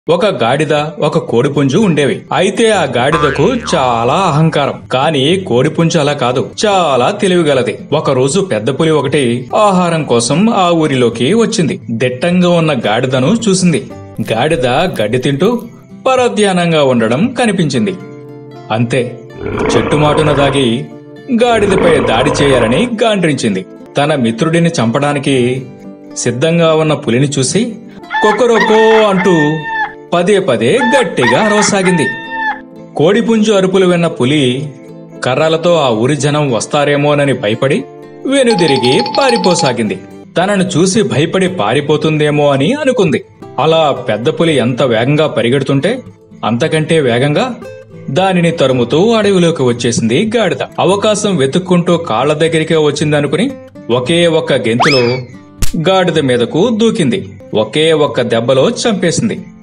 ఒక గాడిద ఒక కోడిపుంజు ఉండేవి అయితే ఆ గాడిదకు చాలా అహంకారం కానీ కోడిపుంజు అలా కాదు చాలా తెలివిగలది ఒక రోజు పెద్ద పులి ఒకటి ఆహారం కోసం ఆ ఊరిలోకి వచ్చింది దిట్టంగా ఉన్న గాడిదను చూసింది గాడిద గడ్డి తింటూ పరధ్యానంగా ఉండడం కనిపించింది అంతే చెట్టుమాటున దాగి గాడిదపై దాడి చేయాలని గాండ్రించింది తన మిత్రుడిని చంపడానికి సిద్ధంగా ఉన్న పులిని చూసి కొక్కరొక్కో అంటూ పదే పదే గట్టిగా అరవసాగింది కోడిపుంజు అరుపులు విన్న పులి కర్రలతో ఆ ఊరి జనం వస్తారేమోనని భయపడి వెనుదిరిగి పారిపోసాగింది తనను చూసి భయపడి పారిపోతుందేమో అని అనుకుంది అలా పెద్ద పులి ఎంత వేగంగా పరిగెడుతుంటే అంతకంటే వేగంగా దానిని తరుముతూ అడవిలోకి వచ్చేసింది గాడిద అవకాశం వెతుక్కుంటూ కాళ్ల దగ్గరికే వచ్చిందనుకుని ఒకే ఒక్క గెంతులో గాడిద మీదకు దూకింది ఒకే ఒక్క దెబ్బలో చంపేసింది